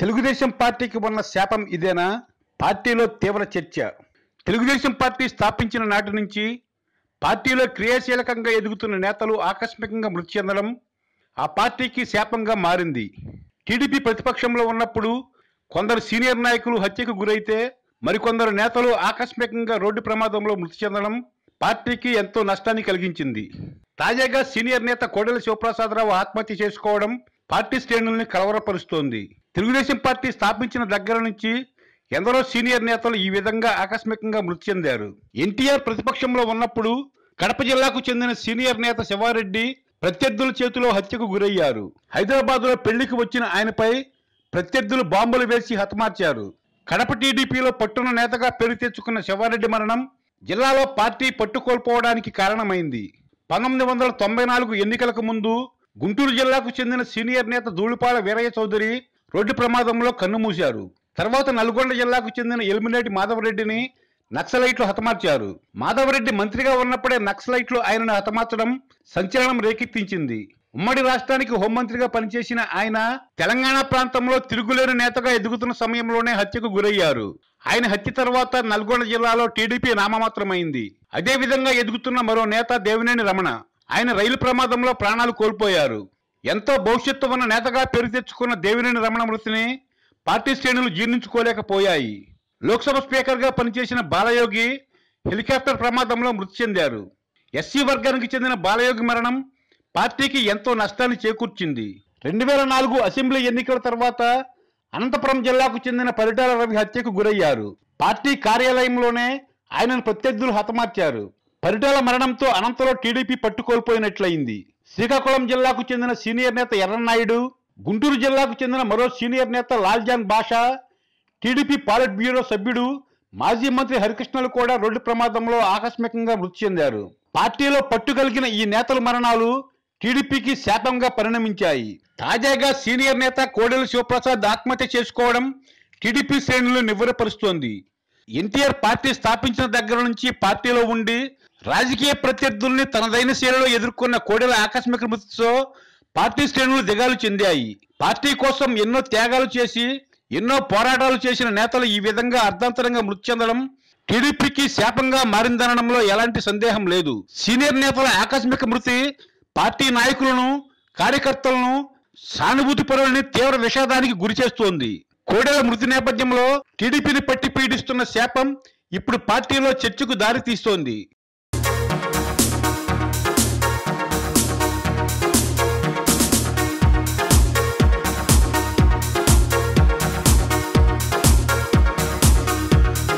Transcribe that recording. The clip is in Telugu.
తెలుగుదేశం పార్టీకి ఉన్న శాపం ఇదేనా పార్టీలో తీవ్ర చర్చ తెలుగుదేశం పార్టీ స్థాపించిన నాటి నుంచి పార్టీలో క్రియాశీలకంగా ఎదుగుతున్న నేతలు ఆకస్మికంగా మృతి చెందడం ఆ పార్టీకి శాపంగా మారింది టీడీపీ ప్రతిపక్షంలో ఉన్నప్పుడు కొందరు సీనియర్ నాయకులు హత్యకు గురైతే మరికొందరు నేతలు ఆకస్మికంగా రోడ్డు ప్రమాదంలో మృతి చెందడం పార్టీకి ఎంతో నష్టాన్ని కలిగించింది తాజాగా సీనియర్ నేత కోడెల శివప్రసాదరావు ఆత్మహత్య చేసుకోవడం పార్టీ శ్రేణుల్ని కలవరపరుస్తోంది తెలుగుదేశం పార్టీ స్థాపించిన దగ్గర నుంచి ఎందరో సీనియర్ నేతలు ఈ విధంగా ఆకస్మికంగా మృతి చెందారు ఎన్టీఆర్ ప్రతిపక్షంలో ఉన్నప్పుడు కడప జిల్లాకు చెందిన సీనియర్ నేత శివారెడ్డి ప్రత్యర్థుల చేతిలో హత్యకు గురయ్యారు హైదరాబాద్లో పెళ్లికి వచ్చిన ఆయనపై ప్రత్యర్థులు బాంబులు వేసి హతమార్చారు కడప టీడీపీలో పట్టున నేతగా పేరు తెచ్చుకున్న శివారెడ్డి మరణం జిల్లాలో పార్టీ పట్టుకోల్పోవడానికి కారణమైంది పంతొమ్మిది వందల తొంభై నాలుగు ఎన్నికలకు ముందు గుంటూరు జిల్లాకు చెందిన సీనియర్ నేత ధూళిపాల వీరయ్య చౌదరి రోడ్డు ప్రమాదంలో కన్నుమూశారు తర్వాత నల్గొండ జిల్లాకు చెందిన ఎలిమినేటి మాధవరెడ్డిని నక్సలైట్లు హతమార్చారు మాధవరెడ్డి మంత్రిగా ఉన్నప్పుడే నక్సలైట్లు ఆయనను హతమార్చడం సంచలనం రేకెత్తించింది ఉమ్మడి రాష్ట్రానికి హోంమంత్రిగా పనిచేసిన ఆయన తెలంగాణ ప్రాంతంలో తిరుగులేని నేతగా ఎదుగుతున్న సమయంలోనే హత్యకు గురయ్యారు ఆయన హత్య తర్వాత నల్గొండ జిల్లాలో టీడీపీ నామమాత్రమైంది అదే విధంగా ఎదుగుతున్న మరో నేత దేవినేని రమణ ఆయన రైలు ప్రమాదంలో ప్రాణాలు కోల్పోయారు ఎంతో భవిష్యత్తు ఉన్న నేతగా పేరు తెచ్చుకున్న దేవినేని రమణ మృతిని పార్టీ శ్రేణులు జీర్ణించుకోలేకపోయాయి లోక్సభ స్పీకర్గా పనిచేసిన బాలయోగి హెలికాప్టర్ ప్రమాదంలో మృతి చెందారు ఎస్సీ వర్గానికి చెందిన బాలయోగి మరణం పార్టీకి ఎంతో నష్టాన్ని చేకూర్చింది రెండు వేల నాలుగు అసెంబ్లీ ఎన్నికల తర్వాత అనంతపురం జిల్లాకు చెందిన పరిటాల రవి హత్యకు గురయ్యారు పార్టీ కార్యాలయంలోనే ఆయనను ప్రత్యర్థులు హతమార్చారు పరిటాల మరణంతో అనంతలో టీడీపీ పట్టుకోల్పోయినట్లయింది శ్రీకాకుళం జిల్లాకు చెందిన సీనియర్ నేత ఎర్రన్నాయుడు గుంటూరు జిల్లాకు చెందిన మరో సీనియర్ నేత లాల్జాన్ బాషా టీడీపీ పాలిట్ బ్యూరో సభ్యుడు మాజీ మంత్రి హరికృష్ణలు కూడా రోడ్డు ప్రమాదంలో ఆకస్మికంగా మృతి చెందారు పార్టీలో పట్టు కలిగిన ఈ నేతల మరణాలు టీడీపీకి శాపంగా పరిణమించాయి తాజాగా సీనియర్ నేత కోడెల శివప్రసాద్ ఆత్మహత్య చేసుకోవడం టీడీపీ శ్రేణులు నివ్వెరపరుస్తోంది ఎన్టీఆర్ పార్టీ స్థాపించిన దగ్గర నుంచి పార్టీలో ఉండి రాజకీయ ప్రత్యర్థుల్ని తనదైన శైలిలో ఎదుర్కొన్న కోడెల ఆకస్మిక మృతితో పార్టీ శ్రేణులు దిగాలు చెందాయి పార్టీ కోసం ఎన్నో త్యాగాలు చేసి ఎన్నో పోరాటాలు చేసిన నేతలు ఈ విధంగా అర్ధాంతరంగా మృతి చెందడం టీడీపీకి శాపంగా మారిందనడంలో ఎలాంటి సందేహం లేదు సీనియర్ నేతల ఆకస్మిక మృతి పార్టీ నాయకులను కార్యకర్తలను సానుభూతి పరులని తీవ్ర విషాదానికి గురి చేస్తోంది కోడెల మృతి నేపథ్యంలో టీడీపీని పట్టి పీడిస్తున్న శాపం ఇప్పుడు పార్టీలో చర్చకు దారి తీస్తోంది